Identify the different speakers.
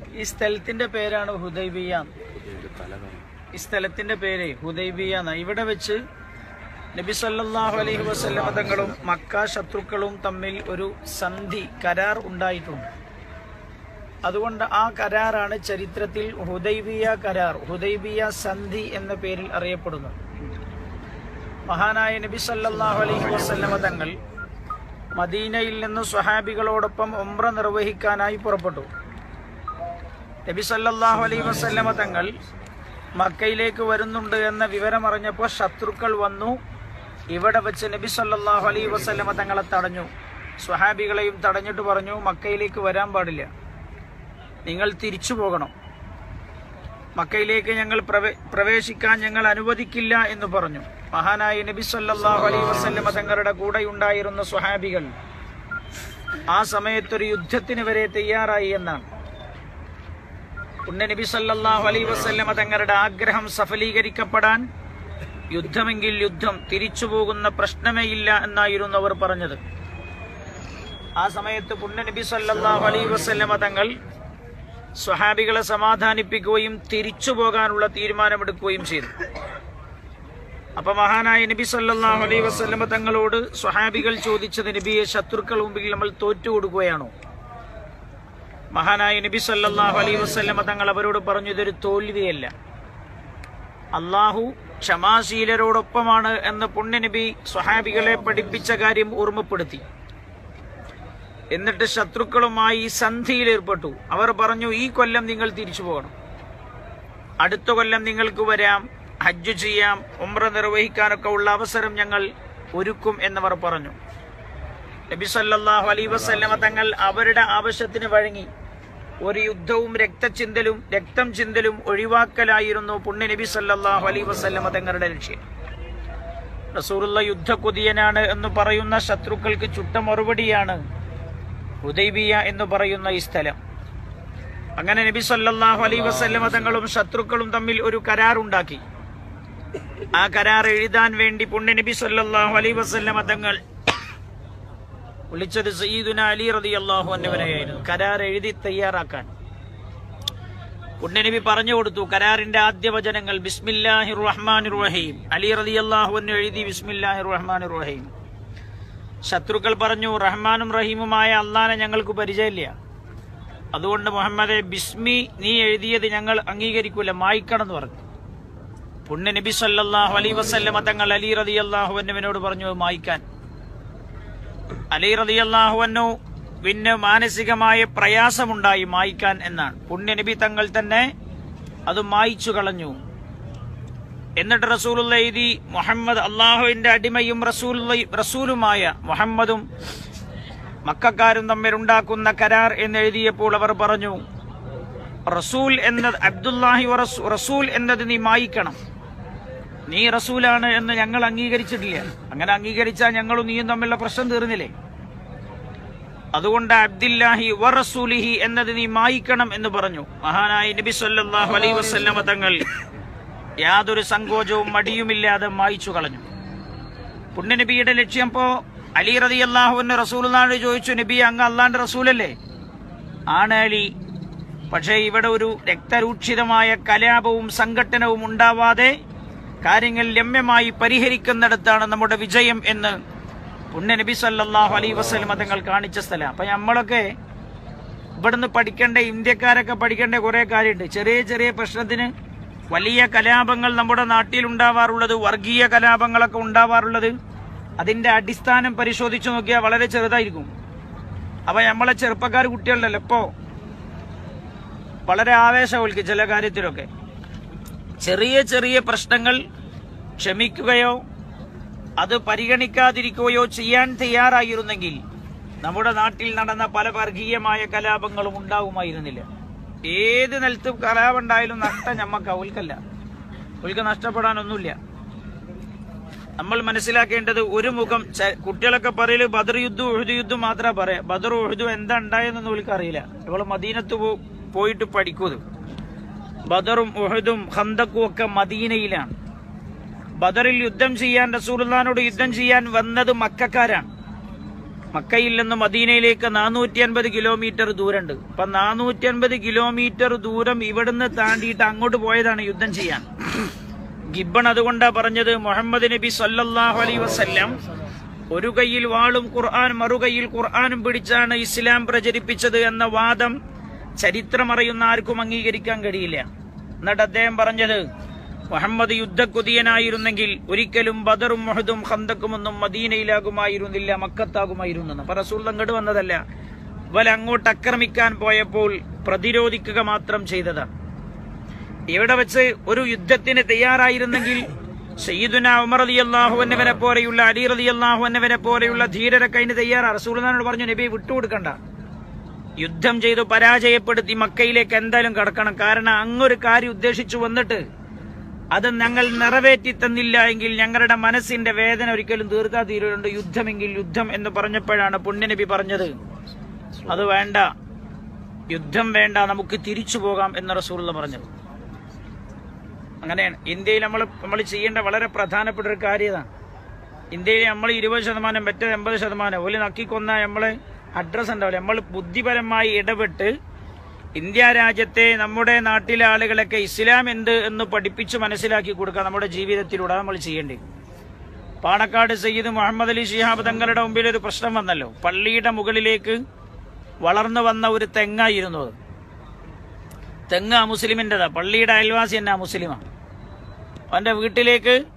Speaker 1: ഈ സ്ഥലത്തിന്റെ പേരാണ് ഹുദൈബിയ ഈ സ്ഥലത്തിന്റെ പേര് ഹുദൈബിയ എന്ന ഇവിടെ വെച്ച് നബി സല്ലല്ലാഹു അലൈഹി വസല്ലമ തങ്ങളും മക്ക ശത്രുക്കളും തമ്മിൽ ഒരു സന്ധി കരാർ ഉണ്ടായിട്ടുണ്ട് അതുകൊണ്ട് ആ കരാറാണ് ചരിത്രത്തിൽ ഹുദൈബിയ കരാർ ഹുദൈബിയ സന്ധി എന്ന പേരിൽ അറിയപ്പെടുന്നത് മഹാനായ നബി സല്ലല്ലാഹു അലൈഹി വസല്ലമ തങ്ങൾ മദീനയിൽ നിന്ന് സ്വഹാബികളോടൊപ്പം ഉംറ നിർവഹിക്കാനായി പുറപ്പെട്ടു നബി സല്ലല്ലാഹു അലൈഹി വസല്ലമ തങ്ങൾ മക്കയിലേക്ക് വരുന്നുണ്ട് എന്ന വിവരം അറിഞ്ഞപ്പോൾ ശത്രുക്കൾ വന്നു ഇവിടെ വെച്ച് നബി സല്ലല്ലാഹു അലൈഹി വസല്ലമ തങ്ങളെ തടഞ്ഞു സ്വഹാബികളെയും തടഞ്ഞിട്ട് പറഞ്ഞു മക്കയിലേക്ക് വരാൻ പാടില്ല നിങ്ങൾ തിരിച്ചു പോകണം മക്കയിലേക്ക് ഞങ്ങൾ പ്രവേ- പ്രവേശിക്കാൻ ഞങ്ങൾ അനുവദിക്കില്ല എന്ന് പറഞ്ഞു മഹാനായ നബി സല്ലല്ലാഹു അലൈഹി വസല്ലമ തങ്ങളുടെ കൂടെ ഉണ്ടായിരുന്ന സ്വഹാബികൾ ആ സമയത്തൊരു യുദ്ധത്തിന് വരെ തയ്യാറായി എന്നാണ് പുണ്യ നബി സല്ലല്ലാഹു അലൈഹി വസല്ലമ തങ്ങളുടെ ആഗ്രഹം സഫലീകരിക്കപ്പെടാൻ യുദ്ധമെങ്കിൽ യുദ്ധം തിരിച്ചു പോകുന്ന പ്രശ്നമേ ഇല്ല എന്നായിരുന്നു അവർ പറഞ്ഞത് ആ സമയത്ത് പുണ്യ നബി സല്ലല്ലാഹു അലൈഹി വസല്ലമ തങ്ങൾ സ്വഹാബികളെ സമാധാനിപ്പിക്കുകയും തിരിച്ചു പോകാനുള്ള തീരുമാനമെടുക്കുകയും ചെയ്തു അപ്പൊ മഹാനായ നബി സല്ലല്ലാഹു അലൈഹി വസല്ലമ തങ്ങളോട് സ്വഹാബികൾ ചോദിച്ചത് നബിയെ ശത്രുക്കൾ മുമ്പിൽ നമ്മൾ തോറ്റു കൊടുക്കുകയാണോ മഹാനായ നബി സല്ലല്ലാഹു അലൈഹി വസല്ലമ തങ്ങൾ അവരോട് പറഞ്ഞു ഇതൊരു തോൽവിയല്ല അള്ളാഹു ക്ഷമാശീലരോടൊപ്പമാണ് എന്ന് പുണ്യനബി സ്വഹാബികളെ പഠിപ്പിച്ച കാര്യം ഓർമ്മപ്പെടുത്തി എന്നിട്ട് ശത്രുക്കളുമായി സന്ധിയിൽ ഏർപ്പെട്ടു അവർ പറഞ്ഞു ഈ കൊല്ലം നിങ്ങൾ തിരിച്ചു പോകണം അടുത്ത കൊല്ലം നിങ്ങൾക്ക് വരാം ഹജ്ജ് ചെയ്യാം ഉംറ നിർവഹിക്കാനൊക്കെ ഉള്ള അവസരം ഞങ്ങൾ ഒരുക്കും എന്നവർ പറഞ്ഞു നബി സല്ലല്ലാഹു അലൈഹി വസല്ലമ തങ്ങൾ അവരുടെ ആവശ്യത്തിന് വഴങ്ങി ഒരു യുദ്ധവും രക്തചിന്തലും രക്തം ചിന്തലും ഒഴിവാക്കലായിരുന്നു പുണ്യ നബി സല്ലല്ലാഹു അലൈഹി വസല്ലമ തങ്ങളുടെ ലക്ഷ്യം റസൂലുള്ള യുദ്ധക്കുതിയനാണ് എന്ന് പറയുന്ന ശത്രുക്കൾക്ക് ചുട്ട മറുപടിയാണ് ഹുദൈബിയ എന്ന് പറയുന്ന ഈ സ്ഥലം അങ്ങനെ നബി സല്ലല്ലാഹു അലൈഹി വസല്ലമ തങ്ങളും ശത്രുക്കളും തമ്മിൽ ഒരു കരാർ ഉണ്ടാക്കി ആ കരാർ എഴുതാൻ വേണ്ടി പുണ്യ നബി സല്ലല്ലാഹു അലൈഹി വസല്ലമ തങ്ങൾ വിളിച്ചത് സയ്യിദുന അലി റളിയല്ലാഹു അൻഹുവിനെയായിരുന്നു കരാർ എഴുതി തയ്യാറാക്കാൻ പുണ്യനബി പറഞ്ഞു കൊടുത്തു കരാറിന്റെ ആദ്യ വചനങ്ങൾ ബിസ്മില്ലാഹിർ റഹ്മാനിർ റഹീം അലി റളിയല്ലാഹു അൻഹു എഴുതി ബിസ്മില്ലാഹിർ റഹ്മാനിർ റഹീം ശത്രുക്കൾ പറഞ്ഞു റഹ്മാനും റഹീമുമായ അള്ളാനെ ഞങ്ങൾക്ക് പരിചയമില്ല അതുകൊണ്ട് മുഹമ്മദെ ബിസ്മി നീ എഴുതിയത് ഞങ്ങൾ അംഗീകരിക്കൂല മായ്ക്കണം എന്ന് പറഞ്ഞു പുണ്യ നബി സല്ലല്ലാഹു അലൈഹി വസല്ലമ തങ്ങൾ അലി റളിയല്ലാഹു അൻഹുവിനോട് പറഞ്ഞു അത് മായ്ക്കാൻ അലി റളിയല്ലാഹു അൻഹു പിന്നെ മാനസികമായ പ്രയാസമുണ്ടായി മായ്ക്കാൻ എന്നാണ് പുണ്യ നബി തങ്ങൾ തന്നെ അത് മായ്ച്ചു കളഞ്ഞു എന്നിട്ട് റസൂലുള്ള എഴുതി മുഹമ്മദ് അള്ളാഹുവിന്റെ അടിമയും റസൂൽ റസൂലുമായ മുഹമ്മദും മക്കാരും തമ്മിൽ ഉണ്ടാക്കുന്ന കരാർ എന്നെഴുതിയപ്പോൾ അവർ പറഞ്ഞു റസൂൽ എന്നത് അബ്ദുല്ലാഹി വ റസൂ- റസൂൽ എന്നത് നീ മായിക്കണം നീ റസൂലാണ് എന്ന് ഞങ്ങൾ അംഗീകരിച്ചിട്ടില്ല അങ്ങനെ അംഗീകരിച്ചാൽ ഞങ്ങളും നീയും തമ്മിലുള്ള പ്രശ്നം തീർന്നില്ലേ അതുകൊണ്ട് അബ്ദില്ലാഹി വ റസൂലിഹി എന്നത് നീ മായിക്കണം എന്ന് പറഞ്ഞു മഹാനായ നബി സല്ലല്ലാഹു അലൈഹി വസല്ലമ തങ്ങൾ യാതൊരു സങ്കോചവും മടിയുമില്ലാതെ മായിച്ചു കളഞ്ഞു പുണ്യനബിയുടെ ലക്ഷ്യം ഇപ്പോ അലി റതി അള്ളാഹുവിന് റസൂലിനോട് ചോദിച്ചു നബി അങ്ങ് അള്ളാന്റെ റസൂലല്ലേ ആണ് അലി പക്ഷേ ഇവിടെ ഒരു രക്തരൂക്ഷിതമായ കലാപവും സംഘട്ടനവും ഉണ്ടാവാതെ കാര്യങ്ങൾ രമ്യമായി പരിഹരിക്കുന്നിടത്താണ് നമ്മുടെ വിജയം എന്ന് പുണ്യ നബി സല്ലല്ലാഹു അലൈഹി വസല്ലം തങ്ങൾ കാണിച്ച സ്ഥലം അപ്പൊ നമ്മളൊക്കെ ഇവിടുന്ന് പഠിക്കേണ്ട ഇന്ത്യക്കാരൊക്കെ പഠിക്കേണ്ട കുറെ കാര്യമുണ്ട് ചെറിയ ചെറിയ പ്രശ്നത്തിന് വലിയ കലാപങ്ങൾ നമ്മുടെ നാട്ടിൽ ഉണ്ടാവാറുള്ളത് വർഗീയ കലാപങ്ങളൊക്കെ ഉണ്ടാവാറുള്ളത് അതിന്റെ അടിസ്ഥാനം പരിശോധിച്ചു നോക്കിയാൽ വളരെ ചെറുതായിരിക്കും അപ്പൊ നമ്മളെ ചെറുപ്പക്കാർ കുട്ടികളുണ്ടല്ലോ ഇപ്പോ വളരെ ആവേശമൊൽക്ക് ചില കാര്യത്തിലൊക്കെ ചെറിയ ചെറിയ പ്രശ്നങ്ങൾ ക്ഷമിക്കുകയോ അത് പരിഗണിക്കാതിരിക്കുകയോ ചെയ്യാൻ തയ്യാറായിരുന്നെങ്കിൽ നമ്മുടെ നാട്ടിൽ നടന്ന പല വർഗീയമായ കലാപങ്ങളും ഉണ്ടാവുമായിരുന്നില്ല ഏത് നിലത്തും കലാപം ഉണ്ടായാലും നഷ്ടം ഞമ്മക്ക് അവൽക്കല്ല അവൾക്ക് നഷ്ടപ്പെടാനൊന്നുമില്ല നമ്മൾ മനസ്സിലാക്കേണ്ടത് ഒരു മുഖം ച- കുട്ടികളൊക്കെ പറയല് ബദർ യുദ്ധം ഉഴുതു യുദ്ധം മാത്രമേ പറയാം ബദർ ഉഴുതു എന്താ ഉണ്ടായെന്നൊന്നും അവൾക്ക് അറിയില്ല അവള് മദീനത്ത് പോ- പോയിട്ട് പഠിക്കുന്നത് ബദറും ഉഹദും ഹന്തക്കും ഒക്കെ മദീനയിലാണ് ബദറിൽ യുദ്ധം ചെയ്യാൻ റസൂലുള്ളാനോട് യുദ്ധം ചെയ്യാൻ വന്നത് മക്കാരാണ് മക്കയിൽ നിന്ന് മദീനയിലേക്ക് നാനൂറ്റി അൻപത് കിലോമീറ്റർ ദൂരമുണ്ട് അപ്പൊ നാനൂറ്റി അൻപത് കിലോമീറ്റർ ദൂരം ഇവിടുന്ന് താണ്ടിയിട്ട് അങ്ങോട്ട് പോയതാണ് യുദ്ധം ചെയ്യാൻ ഗിബൺ അതുകൊണ്ടാ പറഞ്ഞത് മുഹമ്മദ് നബി സല്ലല്ലാഹു അലൈഹി വസല്ലം ഒരു കൈയിൽ വാളും ഖുർആൻ മറുകൈയിൽ ഖുർആനും പിടിച്ചാണ് ഇസ്ലാം പ്രചരിപ്പിച്ചത് എന്ന വാദം ചരിത്രമറിയുന്ന ആർക്കും അംഗീകരിക്കാൻ കഴിയില്ല എന്നിട്ട് അദ്ദേഹം പറഞ്ഞത് മുഹമ്മദ് യുദ്ധക്കുതിയനായിരുന്നെങ്കിൽ ഒരിക്കലും ബദറും മൊഹദും ഖന്തക്കും ഒന്നും മദീനയിലാകുമായിരുന്നില്ല മക്കത്താകുമായിരുന്നു അപ്പൊ റസൂൽ അങ്ങോട്ട് വന്നതല്ല വല അങ്ങോട്ട് ആക്രമിക്കാൻ പോയപ്പോൾ പ്രതിരോധിക്കുക മാത്രം ചെയ്തതാണ് ഇവിടെ വെച്ച് ഒരു യുദ്ധത്തിന് തയ്യാറായിരുന്നെങ്കിൽ സയ്യിദുന ഉമർ അലി അള്ളാഹുവന്നവനെ പോലെയുള്ള അലി റലി അള്ളാഹുവന്നവനെ പോലെയുള്ള ധീരരൊക്കെ അതിന് തയ്യാറാ റസൂലിനോട് പറഞ്ഞു നബി വിട്ടുകൊടുക്കണ്ട യുദ്ധം ചെയ്തു പരാജയപ്പെടുത്തി മക്കയിലേക്ക് എന്തായാലും കടക്കണം കാരണം അങ്ങൊരു കാര്യം ഉദ്ദേശിച്ചു വന്നിട്ട് അത് ഞങ്ങൾ നിറവേറ്റി തന്നില്ല എങ്കിൽ ഞങ്ങളുടെ മനസ്സിന്റെ വേദന ഒരിക്കലും തീർത്താ തീരുന്നുണ്ട് യുദ്ധമെങ്കിൽ യുദ്ധം എന്ന് പറഞ്ഞപ്പോഴാണ് പുണ്യനബി പറഞ്ഞത് അത് വേണ്ട യുദ്ധം വേണ്ട നമുക്ക് തിരിച്ചു പോകാം എന്ന് റസൂള്ള പറഞ്ഞത് അങ്ങനെയാണ് ഇന്ത്യയിൽ നമ്മൾ നമ്മൾ ചെയ്യേണ്ട വളരെ പ്രധാനപ്പെട്ട ഒരു കാര്യതാണ് ഇന്ത്യയിൽ നമ്മൾ ഇരുപത് ശതമാനം മറ്റേ എൺപത് ശതമാനം ഒരു നക്കിക്കൊന്ന നമ്മള് അഡ്രസ് ഉണ്ടാവില്ല നമ്മൾ ബുദ്ധിപരമായി ഇടപെട്ട് ഇന്ത്യ രാജ്യത്തെ നമ്മുടെ നാട്ടിലെ ആളുകളൊക്കെ ഇസ്ലാം എന്ത് എന്ന് പഠിപ്പിച്ച് മനസ്സിലാക്കി കൊടുക്കുക നമ്മുടെ ജീവിതത്തിലൂടെ നമ്മൾ ചെയ്യേണ്ടത് പാണക്കാട് സയ്യിദ് മുഹമ്മദ് അലി ഷിഹാബ് തങ്ങളുടെ മുമ്പിൽ ഒരു പ്രശ്നം വന്നല്ലോ പള്ളിയുടെ മുകളിലേക്ക് വളർന്നു വന്ന ഒരു തെങ്ങായിരുന്നു അത് തെങ്ങ് ആ മുസ്ലിമിൻ്റെതാ പള്ളിയുടെ അയൽവാസി തന്നെ ആ മുസ്ലിമാണ് അവന്റെ വീട്ടിലേക്ക്